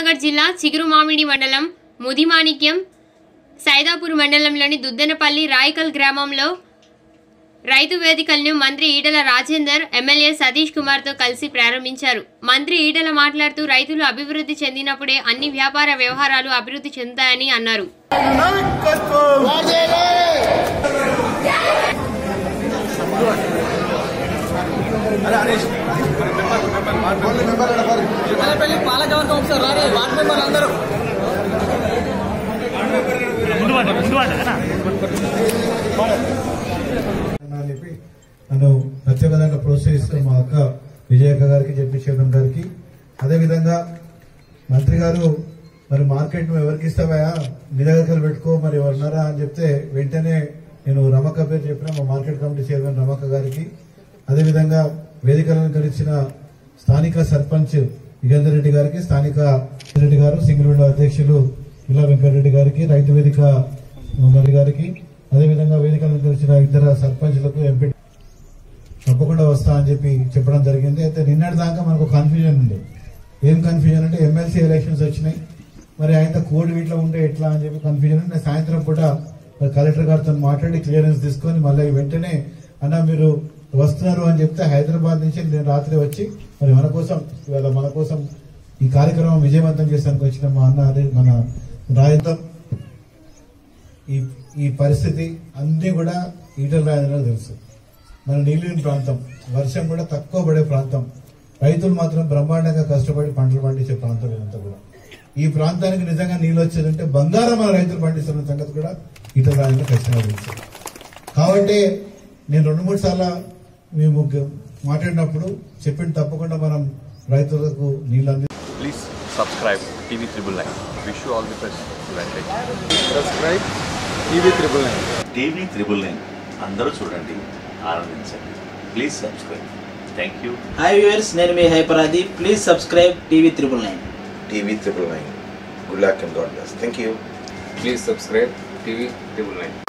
కరీంనగర్ జిల్లా చిగురుమామిడి మండలం ముదిమాణిక్యం సైదాపూర్ మండలంలోని దుద్దనపల్లి రాయకల్ గ్రామంలో రైతు వేదికలను మంత్రి ఈటల రాజేందర్ ఎమ్మెల్యే సతీష్ కుమార్తో కలిసి ప్రారంభించారు మంత్రి ఈటల మాట్లాడుతూ రైతులు అభివృద్ధి చెందినప్పుడే అన్ని వ్యాపార వ్యవహారాలు అభివృద్ధి చెందుతాయని అన్నారు పెళ్లి పాలకవర్గం ఒకసారి రాడే వార్డు మెంబర్లు అందరూ అని చెప్పి నన్ను ప్రత్యేకంగా ప్రోత్సహిస్తూ మా అక్క విజయక్క గారికి జడ్పీ చైర్మన్ గారికి అదేవిధంగా మంత్రి గారు మరి మార్కెట్ నువ్వు ఎవరికి ఇస్తావా మీ దగ్గర పెట్టుకో మరి ఎవరున్నారా అని చెప్తే వెంటనే నేను రమక్క పేరు చెప్పిన మా మార్కెట్ కమిటీ చైర్మన్ రమక్క గారికి అదేవిధంగా వేదికలను కలిసిన స్థానిక సర్పంచ్ యుగేందర్ రెడ్డి గారికి స్థానిక రెడ్డి గారు సింగిల్ అధ్యక్షులు ఇలా వెంకటరెడ్డి గారికి రైతు వేదిక మరి గారికి అదేవిధంగా వేదికలను కలిసిన ఇద్దరు సర్పంచ్లకు ఎంపీ తప్పకుండా వస్తా అని చెప్పి చెప్పడం జరిగింది అయితే నిన్నటి దాకా మనకు కన్ఫ్యూజన్ ఉంది ఏం కన్ఫ్యూజన్ అంటే ఎమ్మెల్సీ ఎలక్షన్స్ వచ్చినాయి మరి ఆయన కోడ్ వీటిలో ఉంటే ఎట్లా అని చెప్పి కన్ఫ్యూజన్ ఉంది. నేను సాయంత్రం పూట మరి కలెక్టర్ గారితో మాట్లాడి క్లియరెన్స్ తీసుకొని మళ్ళీ వెంటనే అన్న మీరు వస్తున్నారు అని చెప్తే హైదరాబాద్ నుంచి నేను రాత్రి వచ్చి మరి మన కోసం ఇవాళ మన కోసం ఈ కార్యక్రమం విజయవంతం చేసానికి వచ్చిన మా అన్న అదే మన రాయతం ఈ ఈ పరిస్థితి అన్ని కూడా ఈటల రాజేంద్ర తెలుసు మన నీళ్ళని ప్రాంతం వర్షం కూడా తక్కువ పడే ప్రాంతం రైతులు మాత్రం బ్రహ్మాండంగా కష్టపడి పంటలు పండించే ప్రాంతం ఇదంతా కూడా ఈ ప్రాంతానికి నిజంగా నీళ్ళు వచ్చేదంటే బంగారం మన రైతులు పండిస్తున్న సంగతి కూడా ఈటల రాజేంద్ర ఖచ్చితంగా తెలుసు కాబట్టి నేను రెండు మూడు సార్లు మేము గ- మాట్లాడినప్పుడు చెప్పింది తప్పకుండా మనం రైతులకు నీళ్ళు అంది Please subscribe TV Triple Nine. Wish you all the best. Advantage. Subscribe TV triple nine TV triple nine అందరూ చూడండి ఆనందించండి please subscribe thank you hi viewers నేను మీ హైపరాది please subscribe TV triple nine TV triple nine. Good luck and God bless. Thank you. Please subscribe TV triple nine